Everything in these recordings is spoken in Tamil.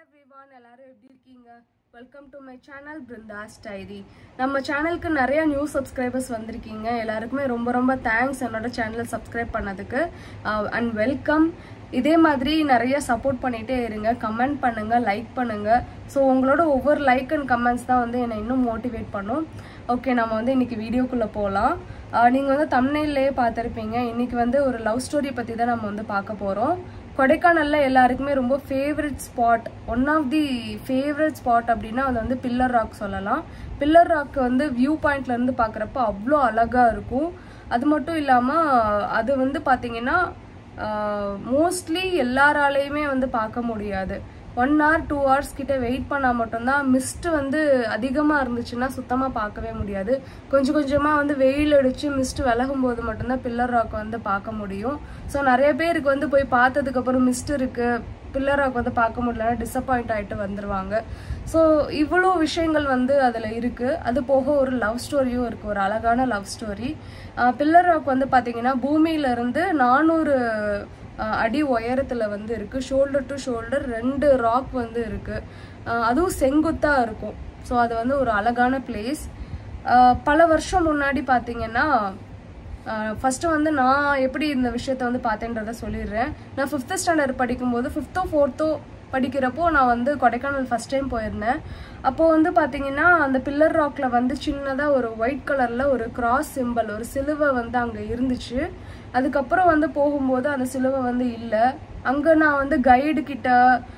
எவ்ரிவான் எல்லாரும் எப்படி இருக்கீங்க welcome to my channel Brinda's diary நம்ம சேனலுக்கு நிறைய நியூ சப்ஸ்கிரைபர்ஸ் வந்திருக்கீங்க எல்லாருக்குமே ரொம்ப ரொம்ப தேங்க்ஸ் என்னோட சேனலை சப்ஸ்கிரைப் பண்ணதுக்கு அண்ட் வெல்கம் இதே மாதிரி நிறைய சப்போர்ட் பண்ணிட்டே இருங்க கமெண்ட் பண்ணுங்க லைக் பண்ணுங்க ஸோ உங்களோட ஒவ்வொரு லைக் அண்ட் கமெண்ட்ஸ் தான் வந்து என்னை இன்னும் மோட்டிவேட் பண்ணும் ஓகே நம்ம வந்து இன்னைக்கு வீடியோக்குள்ளே போகலாம் நீங்கள் வந்து தமிழ்லேயே பார்த்துருப்பீங்க இன்னைக்கு வந்து ஒரு லவ் ஸ்டோரி பற்றி தான் நம்ம வந்து பார்க்க போகிறோம் கொடைக்கானல்ல எல்லாருக்குமே ரொம்ப favourite spot one of the favourite spot அப்படின்னா அது வந்து பில்லர் ராக் சொல்லலாம் பில்லர் ராக் வந்து வியூ பாயிண்ட்ல இருந்து பார்க்குறப்ப அவ்வளோ அழகா இருக்கும் அது மட்டும் இல்லாமல் அது வந்து பார்த்தீங்கன்னா மோஸ்ட்லி எல்லாராலையுமே வந்து பார்க்க முடியாது ஒன் ஹவர் டூ ஹவர்ஸ் கிட்ட வெயிட் பண்ணால் மட்டும்தான் மிஸ்ட் வந்து அதிகமாக இருந்துச்சுன்னா சுத்தமாக பார்க்கவே முடியாது கொஞ்சம் கொஞ்சமாக வந்து வெயில் அடித்து மிஸ்ட் விலகும் போது மட்டும்தான் பில்லர் ராக் வந்து பார்க்க முடியும் ஸோ நிறைய பேருக்கு வந்து போய் பார்த்ததுக்கப்புறம் மிஸ்ட் இருக்குது பில்லர் ராக் வந்து பார்க்க முடியலன்னா டிசப்பாயிண்ட் ஆகிட்டு வந்துடுவாங்க ஸோ இவ்வளோ விஷயங்கள் வந்து அதில் இருக்குது அது போக ஒரு லவ் ஸ்டோரியும் இருக்குது ஒரு அழகான லவ் ஸ்டோரி பில்லர் ராக் வந்து பார்த்தீங்கன்னா பூமியிலேருந்து நானூறு அஹ் அடி உயரத்துல வந்து இருக்கு ஷோல்டர் டு ஷோல்டர் ரெண்டு ராக் வந்து இருக்கு அஹ் அதுவும் செங்குத்தா இருக்கும் ஸோ அது வந்து ஒரு அழகான பிளேஸ் பல வருஷம் முன்னாடி பார்த்தீங்கன்னா ஃபஸ்ட்டு வந்து நான் எப்படி இந்த விஷயத்த வந்து பார்த்தேன்றத சொல்லிடுறேன் நான் ஃபிஃப்த்து ஸ்டாண்டர்ட் படிக்கும்போது ஃபிஃப்த்தோ ஃபோர்த்தோ படிக்கிறப்போ நான் வந்து கொடைக்கானல் ஃபஸ்ட் டைம் போயிருந்தேன் அப்போது வந்து பார்த்தீங்கன்னா அந்த பில்லர் ராக்கில் வந்து சின்னதாக ஒரு ஒயிட் கலரில் ஒரு கிராஸ் சிம்பிள் ஒரு சிலுவை வந்து அங்கே இருந்துச்சு அதுக்கப்புறம் வந்து போகும்போது அந்த சிலுவை வந்து இல்லை அங்கே நான் வந்து கைடு கிட்ட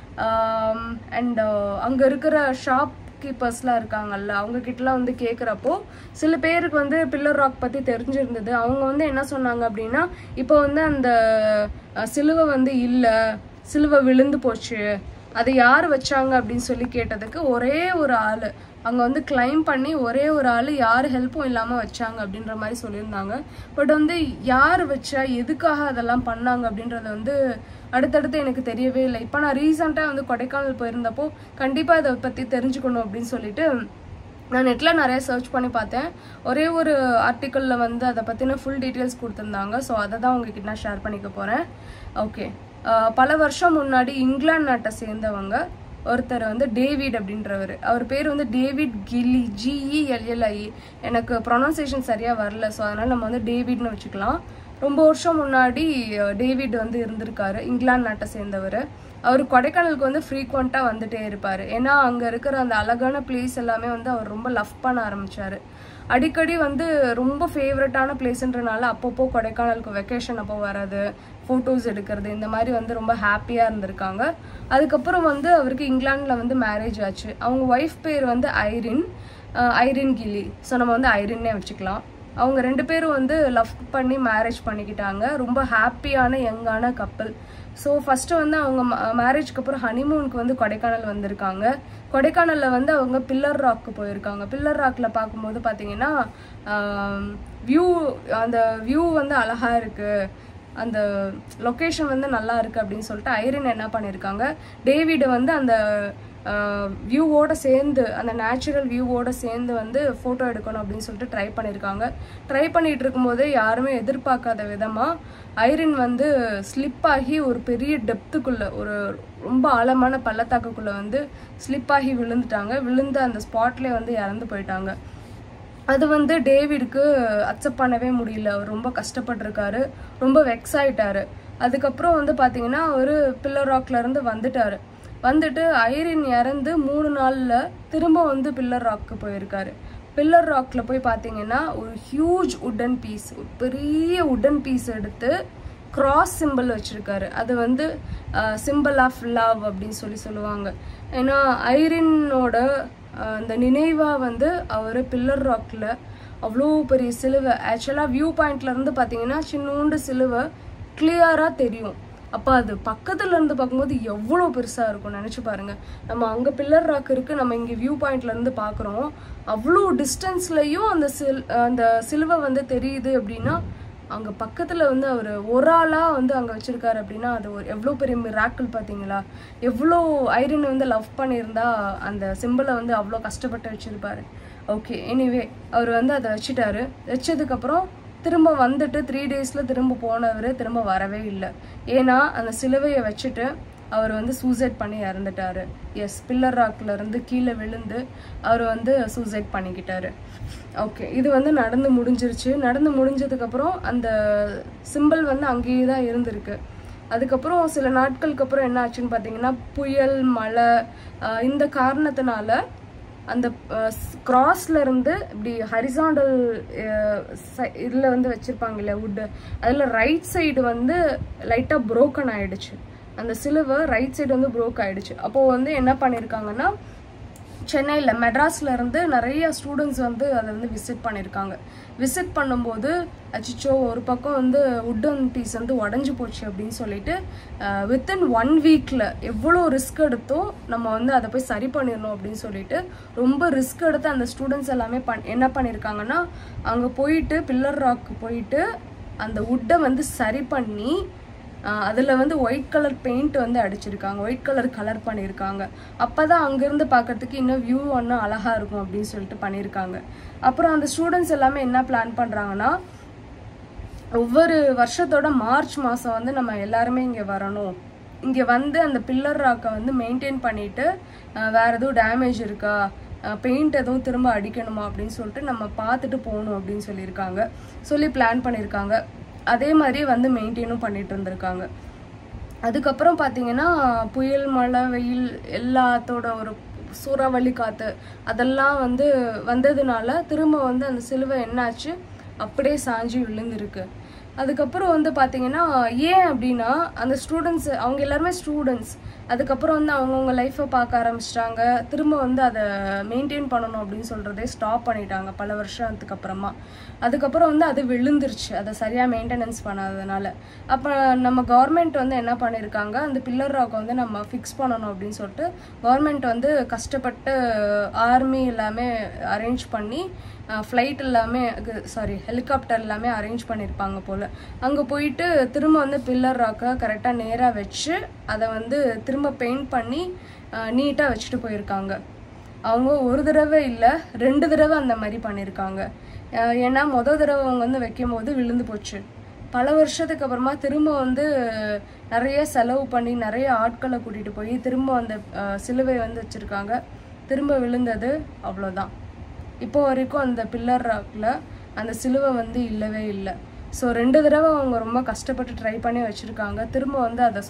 அண்ட் அங்கே இருக்கிற ஷாப் கீப்பர்ஸ்லாம் இருக்காங்கல்ல அவங்க கிட்டலாம் வந்து கேட்குறப்போ சில பேருக்கு வந்து பில்லர் ராக் பற்றி தெரிஞ்சிருந்தது அவங்க வந்து என்ன சொன்னாங்க அப்படின்னா இப்போ வந்து அந்த அஹ், சிலுவை வந்து இல்லை சிலுவை விழுந்து போச்சு அதை யார் வச்சாங்க அப்படின்னு சொல்லி கேட்டதுக்கு ஒரே ஒரு ஆள் அங்கே வந்து கிளைம் பண்ணி ஒரே ஒரு ஆள் யார் ஹெல்ப்பும் இல்லாமல் வச்சாங்க அப்படின்ற மாதிரி சொல்லியிருந்தாங்க பட் வந்து யார் வச்சா எதுக்காக அதெல்லாம் பண்ணாங்க அப்படின்றத வந்து அடுத்தடுத்து எனக்கு தெரியவே இல்லை இப்போ நான் ரீசெண்டாக வந்து கொடைக்கானல் போயிருந்தப்போ கண்டிப்பாக இதை பற்றி தெரிஞ்சுக்கணும் அப்படின்னு சொல்லிட்டு நான் நெட்டில் நிறைய சர்ச் பண்ணி பார்த்தேன் ஒரே ஒரு ஆர்டிக்கலில் வந்து அதை பற்றின ஃபுல் டீட்டெயில்ஸ் கொடுத்துருந்தாங்க ஸோ அதை தான் உங்ககிட்ட நான் ஷேர் பண்ணிக்க போகிறேன் ஓகே பல வருஷம் முன்னாடி இங்கிலாந்து நாட்டை சேர்ந்தவங்க ஒருத்தர் வந்து டேவிட் அப்படின்றவர் அவர் பேர் வந்து டேவிட் கில்லி ஜிஇஎல்எல்ஐ எனக்கு ப்ரொனன்சியேஷன் சரியாக வரல ஸோ அதனால் நம்ம வந்து டேவிட்னு வச்சுக்கலாம் ரொம்ப வருஷம் முன்னாடி அஹ், டேவிட் வந்து இருந்திருக்காரு இங்கிலாந்து நாட்டை சேர்ந்தவர் அவர் கொடைக்கானலுக்கு வந்து ஃப்ரீக்வெண்ட்டாக வந்துட்டே இருப்பார் ஏன்னா அங்கே இருக்கிற அந்த அழகான பிளேஸ் எல்லாமே வந்து அவர் ரொம்ப லவ் பண்ண ஆரம்பிச்சாரு அடிக்கடி வந்து ரொம்ப ஃபேவரட்டான பிளேஸ்ன்றனால அப்பப்போ கொடைக்கானலுக்கு வெக்கேஷன் அப்போ வர்றது ஃபோட்டோஸ் எடுக்கிறது இந்த மாதிரி வந்து ரொம்ப ஹாப்பியாக இருந்திருக்காங்க அதுக்கப்புறம் வந்து அவருக்கு இங்கிலாந்தில் வந்து மேரேஜ் ஆச்சு அவங்க ஒய்ஃப் பேர் வந்து ஐரின் அஹ் ஐரின் கில்லி ஸோ நம்ம வந்து ஐரின்னே வச்சுக்கலாம் அவங்க ரெண்டு பேரும் வந்து லவ் பண்ணி மேரேஜ் பண்ணிக்கிட்டாங்க ரொம்ப ஹாப்பியான யங்கான கப்பல் ஸோ ஃபஸ்ட்டு வந்து அவங்க மேரேஜ்க்கு அப்புறம் ஹனிமூனுக்கு வந்து கொடைக்கானல் வந்திருக்காங்க கொடைக்கானலில் வந்து அவங்க பில்லர் ராக்கு போயிருக்காங்க பில்லர் ராக்கில் பார்க்கும்போது பார்த்தீங்கன்னா வியூ அந்த வியூ வந்து அழகாக இருக்குது அந்த லொக்கேஷன் வந்து நல்லா இருக்கு அப்படின்னு சொல்லிட்டு ஐரின் என்ன பண்ணியிருக்காங்க டேவிட் வந்து அந்த வியூவோட சேர்ந்து அந்த நேச்சுரல் வியூவோட சேர்ந்து வந்து ஃபோட்டோ எடுக்கணும் அப்படின்னு சொல்லிட்டு ட்ரை பண்ணியிருக்காங்க ட்ரை பண்ணிட்டு இருக்கும்போதே யாருமே எதிர்பார்க்காத விதமாக ஐரின் வந்து ஸ்லிப் ஆகி ஒரு பெரிய டெப்த்துக்குள்ள ஒரு ரொம்ப ஆழமான பள்ளத்தாக்குக்குள்ள வந்து ஸ்லிப் ஆகி விழுந்துட்டாங்க விழுந்து அந்த ஸ்பாட்லேயே வந்து இறந்து போயிட்டாங்க அது வந்து டேவிடுக்கு அக்செப்ட் பண்ணவே முடியல அவர் ரொம்ப கஷ்டப்பட்டிருக்காரு ரொம்ப வெக்ஸ் ஆயிட்டாரு அதுக்கப்புறம் வந்து பார்த்தீங்கன்னா அவர் பில்லர் ராக்ல இருந்து வந்துட்டாரு வந்துட்டு ஐரின் இறந்து மூணு நாள்ல திரும்ப வந்து பில்லர் ராக்கு போயிருக்காரு பில்லர் ராக்ல போய் பார்த்தீங்கன்னா ஒரு ஹியூஜ் உட்டன் பீஸ் பெரிய உட்டன் பீஸ் எடுத்து கிராஸ் சிம்பிள் வச்சிருக்காரு அது வந்து சிம்பிள் ஆஃப் லவ் அப்படின்னு சொல்லி சொல்லுவாங்க ஏன்னா ஐரினோட அஹ், அந்த நினைவாக வந்து அவர் பில்லர் ராக்ல அவ்வளோ பெரிய சிலுவை ஆக்சுவலாக வியூ பாயிண்ட்ல இருந்து பார்த்தீங்கன்னா சின்னூண்டு சிலுவை கிளியராக தெரியும் அப்போ அது பக்கத்துல இருந்து பார்க்கும்போது எவ்வளோ பெருசாக இருக்கும் நினச்சி பாருங்க நம்ம அங்கே பில்லர் ராக் இருக்கு நம்ம இங்கே வியூ பாயிண்ட்ல இருந்து பார்க்குறோம் அவ்வளோ டிஸ்டன்ஸ்லையும் அந்த சில் அந்த சிலுவை வந்து தெரியுது அப்படின்னா அங்கே பக்கத்தில் வந்து அவர் ஒரு ஆளாக வந்து அங்கே வச்சிருக்காரு அப்படின்னா அது ஒரு எவ்வளோ பெரிய மிராக்கிள் பார்த்தீங்களா எவ்வளோ ஐரின் வந்து லவ் பண்ணியிருந்தா அந்த சிம்பிளை வந்து அவ்வளோ கஷ்டப்பட்டு வச்சிருப்பாரு ஓகே எனிவே அவர் வந்து அதை வச்சுட்டாரு வச்சதுக்கப்புறம் திரும்ப வந்துட்டு த்ரீ டேஸில் திரும்ப போனவர் திரும்ப வரவே இல்லை ஏன்னா அந்த சிலுவையை வச்சுட்டு அவர் வந்து சூசைட் பண்ணி இறந்துட்டாரு எஸ் பில்லர் ராக்ல இருந்து கீழே விழுந்து அவர் வந்து சூசைட் பண்ணிக்கிட்டாரு ஓகே இது வந்து நடந்து முடிஞ்சிருச்சு நடந்து முடிஞ்சதுக்கப்புறம் அந்த சிம்பிள் வந்து அங்கேயே தான் இருந்திருக்கு அதுக்கப்புறம் சில நாட்களுக்கு அப்புறம் என்ன ஆச்சுன்னு பார்த்தீங்கன்னா புயல் மழை ஆஹ் இந்த காரணத்தினால அந்த கிராஸ்ல இருந்து இப்படி ஹரிசாண்டல் இதில் வந்து வச்சிருப்பாங்க இல்லையா வுட்டு அதில் ரைட் சைடு வந்து லைட்டாக broken ஆயிடுச்சு அந்த சிலுவை ரைட் சைடு வந்து broke ஆயிடுச்சு அப்போது வந்து என்ன பண்ணியிருக்காங்கன்னா சென்னையில் மெட்ராஸ்ல இருந்து நிறைய ஸ்டூடெண்ட்ஸ் வந்து அதை வந்து விசிட் பண்ணியிருக்காங்க விசிட் பண்ணும்போது அச்சிச்சோ ஒரு பக்கம் வந்து உட்டன் பீஸ் வந்து உடஞ்சி போச்சு அப்படின்னு சொல்லிட்டு வித்தின் ஒன் வீக்கில் எவ்வளோ ரிஸ்க் எடுத்தோ நம்ம வந்து அதை போய் சரி பண்ணிடணும் அப்படின்னு சொல்லிட்டு ரொம்ப ரிஸ்க் எடுத்து அந்த ஸ்டூடெண்ட்ஸ் எல்லாமே பண் என்ன பண்ணியிருக்காங்கன்னா அங்கே போயிட்டு பில்லர் ராக்கு போயிட்டு அந்த உட்டை வந்து சரி பண்ணி ஆஹ் அதுல வந்து ஒயிட் கலர் பெயிண்ட் வந்து அடிச்சிருக்காங்க ஒயிட் கலர் கலர் பண்ணியிருக்காங்க அப்பதான் அங்கிருந்து பார்க்கறதுக்கு இன்னும் வியூ ஒன்றும் அழகா இருக்கும் அப்படின்னு சொல்லிட்டு பண்ணியிருக்காங்க அப்புறம் அந்த ஸ்டூடெண்ட்ஸ் எல்லாமே என்ன பிளான் பண்றாங்கன்னா ஒவ்வொரு வருஷத்தோட மார்ச் மாதம் வந்து நம்ம எல்லாருமே இங்கே வரணும் இங்கே வந்து அந்த பில்லர் ராக்கை வந்து மெயின்டைன் பண்ணிட்டு அஹ், வேற எதுவும் டேமேஜ் இருக்கா பெயிண்ட் எதுவும் திரும்ப அடிக்கணுமா அப்படின்னு சொல்லிட்டு நம்ம பார்த்துட்டு போகணும் அப்படின்னு சொல்லியிருக்காங்க சொல்லி பிளான் பண்ணியிருக்காங்க அதே மாதிரி வந்து மெயின்டைனும் பண்ணிட்டு இருந்திருக்காங்க அதுக்கப்புறம் பார்த்தீங்கன்னா புயல் மழை வெயில் எல்லாத்தோட ஒரு சூறாவளி காற்று அதெல்லாம் வந்து வந்ததுனால திரும்ப வந்து அந்த சிலுவை என்னாச்சு அப்படியே சாஞ்சு விழுந்திருக்கு அதுக்கப்புறம் வந்து பார்த்தீங்கன்னா ஏன் அப்படின்னா அந்த ஸ்டூடெண்ட்ஸ் அவங்க எல்லாருமே ஸ்டூடெண்ட்ஸ் அதுக்கப்புறம் வந்து அவங்கவுங்க லைஃப்பை பார்க்க ஆரம்பிச்சிட்டாங்க திரும்ப வந்து அதை மெயின்டைன் பண்ணணும் அப்படின்னு சொல்கிறதே ஸ்டாப் பண்ணிட்டாங்க பல வருஷத்துக்கு அப்புறமா அதுக்கப்புறம் வந்து அது விழுந்துருச்சு அதை சரியாக மெயின்டெனன்ஸ் பண்ணாததுனால அப்போ நம்ம கவர்மெண்ட் வந்து என்ன பண்ணியிருக்காங்க அந்த பில்லர் ராக் வந்து நம்ம ஃபிக்ஸ் பண்ணணும் அப்படின்னு சொல்லிட்டு கவர்மெண்ட் வந்து கஷ்டப்பட்டு ஆர்மி எல்லாமே அரேஞ்ச் பண்ணி ஃப்ளைட் எல்லாமே சாரி ஹெலிகாப்டர் எல்லாமே அரேஞ்ச் பண்ணியிருப்பாங்க போல் அங்கே போயிட்டு திரும்ப வந்து பில்லர் ராக்கை கரெக்டாக நேராக வச்சு அதை வந்து திரும்ப பெயிண்ட் பண்ணி நீட்டாக வச்சுட்டு போயிருக்காங்க அவங்க ஒரு தடவை இல்லை ரெண்டு தடவை அந்த மாதிரி பண்ணியிருக்காங்க அஹ் ஏன்னா மொதல் தடவை அவங்க வந்து வைக்கும் போது விழுந்து போச்சு பல வருஷத்துக்கு அப்புறமா திரும்ப வந்து நிறைய செலவு பண்ணி நிறைய ஆட்களை கூட்டிகிட்டு போய் திரும்ப அந்த அஹ், சிலுவை வந்து வச்சுருக்காங்க திரும்ப விழுந்தது அவ்வளோதான் இப்போ வரைக்கும் அந்த பில்லர் ராக்ல அந்த சிலுவை வந்து இல்லவே இல்லை ஸோ ரெண்டு தடவை அவங்க ரொம்ப கஷ்டப்பட்டு ட்ரை பண்ணி வச்சுருக்காங்க திரும்ப வந்து அதை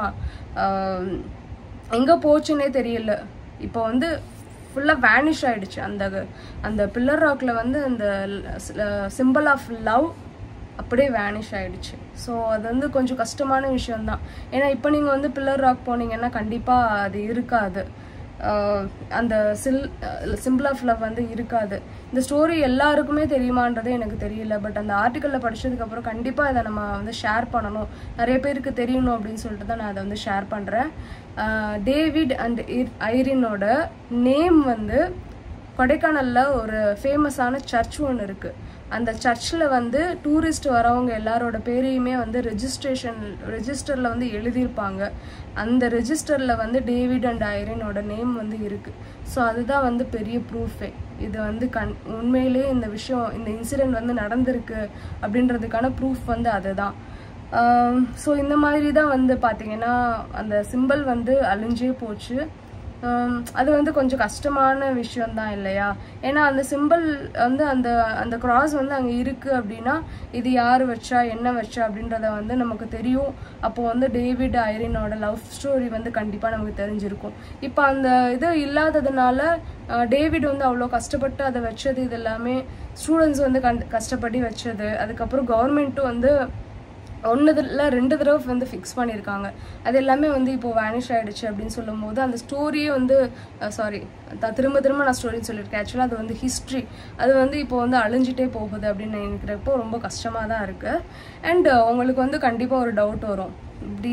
சுத்தமாக எங்கே போச்சுன்னே தெரியல இப்போ வந்து ஃபுல்லாக வேனிஷ் ஆயிடுச்சு அந்த அந்த பில்லர் ராக்ல வந்து அந்த சிம்பிள் ஆஃப் லவ் அப்படியே வேனிஷ் ஆயிடுச்சு ஸோ அது வந்து கொஞ்சம் கஷ்டமான விஷயம்தான் ஏன்னா இப்போ நீங்கள் வந்து பில்லர் ராக் போனீங்கன்னா கண்டிப்பாக அது இருக்காது ஆஹ் அந்த சில் சிம்பிள் ஆஃப் லவ் வந்து இருக்காது இந்த ஸ்டோரி எல்லாருக்குமே தெரியுமான்றது எனக்கு தெரியல பட் அந்த ஆர்டிக்கலில் படிச்சதுக்கப்புறம் கண்டிப்பாக இதை நம்ம வந்து ஷேர் பண்ணணும் நிறைய பேருக்கு தெரியணும் அப்படின்னு சொல்லிட்டு தான் நான் அதை வந்து ஷேர் பண்ணுறேன் டேவிட் அண்ட் ஐரினோட நேம் வந்து கொடைக்கானல்ல ஒரு ஃபேமஸான சர்ச் ஒன்று இருக்கு அந்த சர்ச்சில் வந்து டூரிஸ்ட் வரவங்க எல்லாரோட பேரையுமே வந்து ரெஜிஸ்ட்ரேஷன் ரெஜிஸ்டரில் வந்து எழுதியிருப்பாங்க அந்த ரெஜிஸ்டரில் வந்து டேவிட் அண்ட் ஐரினோட நேம் வந்து இருக்கு ஸோ அதுதான் வந்து பெரிய ப்ரூஃபே இது வந்து கண் உண்மையிலே இந்த விஷயம் இந்த இன்சிடெண்ட் வந்து நடந்திருக்கு அப்படின்றதுக்கான ப்ரூஃப் வந்து அதுதான் ஸோ இந்த மாதிரி தான் வந்து பார்த்தீங்கன்னா அந்த சிம்பிள் வந்து அழிஞ்சே போச்சு ஆம், அது வந்து கொஞ்சம் கஷ்டமான விஷயம் தான் இல்லையா ஏன்னா அந்த சிம்பிள் வந்து அந்த அந்த கிராஸ் வந்து அங்கே இருக்குது அப்படின்னா இது யார் வச்சா என்ன வச்சா அப்படின்றத வந்து நமக்கு தெரியும் அப்போ வந்து டேவிட் ஐரினோட லவ் ஸ்டோரி வந்து கண்டிப்பாக நமக்கு தெரிஞ்சிருக்கும் இப்போ அந்த இது இல்லாததுனால அஹ், டேவிட் வந்து அவ்வளோ கஷ்டப்பட்டு அதை வச்சது இது எல்லாமே ஸ்டூடெண்ட்ஸ் வந்து கண் கஷ்டப்பட்டு வச்சது அதுக்கப்புறம் கவர்மெண்ட்டும் வந்து ஒன்று இல்லை ரெண்டு தடவை வந்து ஃபிக்ஸ் பண்ணியிருக்காங்க அது எல்லாமே வந்து இப்போ வேனிஷ் ஆயிடுச்சு அப்படின்னு சொல்லும்போது அந்த ஸ்டோரியே வந்து சாரி திரும்ப திரும்ப நான் ஸ்டோரின்னு சொல்லியிருக்கேன் ஆக்சுவலாக அது வந்து ஹிஸ்ட்ரி அது வந்து இப்போ வந்து அழிஞ்சிட்டே போகுது அப்படின்னு நினைக்கிறப்போ ரொம்ப கஷ்டமாக தான் இருக்குது அண்ட் உங்களுக்கு வந்து கண்டிப்பாக ஒரு டவுட் வரும் இப்படி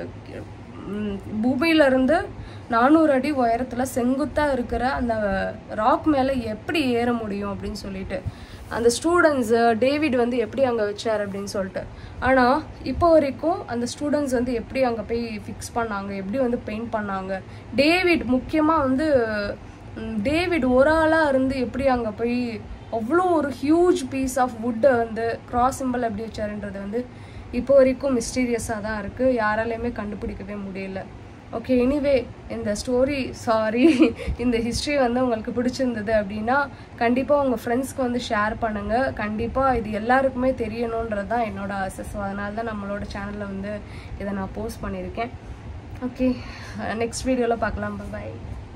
ம், பூமியில இருந்து நானூறு அடி உயரத்துல செங்குத்தா இருக்கிற அந்த ராக் மேல எப்படி ஏற முடியும் அப்படின்னு சொல்லிட்டு அந்த ஸ்டூடெண்ட்ஸ் டேவிட் வந்து எப்படி அங்க வச்சார் அப்படின்னு சொல்லிட்டு ஆனா இப்போ வரைக்கும் அந்த ஸ்டூடெண்ட்ஸ் வந்து எப்படி அங்க போய் ஃபிக்ஸ் பண்ணாங்க எப்படி வந்து பெயிண்ட் பண்ணாங்க டேவிட் முக்கியமா வந்து ம், டேவிட் ஒரு ஆளா இருந்து எப்படி அங்க போய் அவ்வளோ ஒரு ஹியூஜ் பீஸ் ஆஃப் வுட்டை வந்து கிராஸ் சிம்பிள் எப்படி வச்சாருன்றது வந்து இப்போ வரைக்கும் மிஸ்டீரியஸாக தான் இருக்குது யாராலையுமே கண்டுபிடிக்கவே முடியல ஓகே எனிவே இந்த ஸ்டோரி சாரி இந்த ஹிஸ்ட்ரி வந்து உங்களுக்கு பிடிச்சிருந்தது அப்படின்னா கண்டிப்பாக உங்கள் ஃப்ரெண்ட்ஸ்க்கு வந்து ஷேர் பண்ணுங்கள் கண்டிப்பாக இது எல்லாருக்குமே தெரியணுன்றது தான் என்னோட ஆசை ஸோ அதனால தான் நம்மளோட சேனலில் வந்து இதை நான் போஸ்ட் பண்ணியிருக்கேன் ஓகே நெக்ஸ்ட் வீடியோவில் பார்க்கலாம் பாய்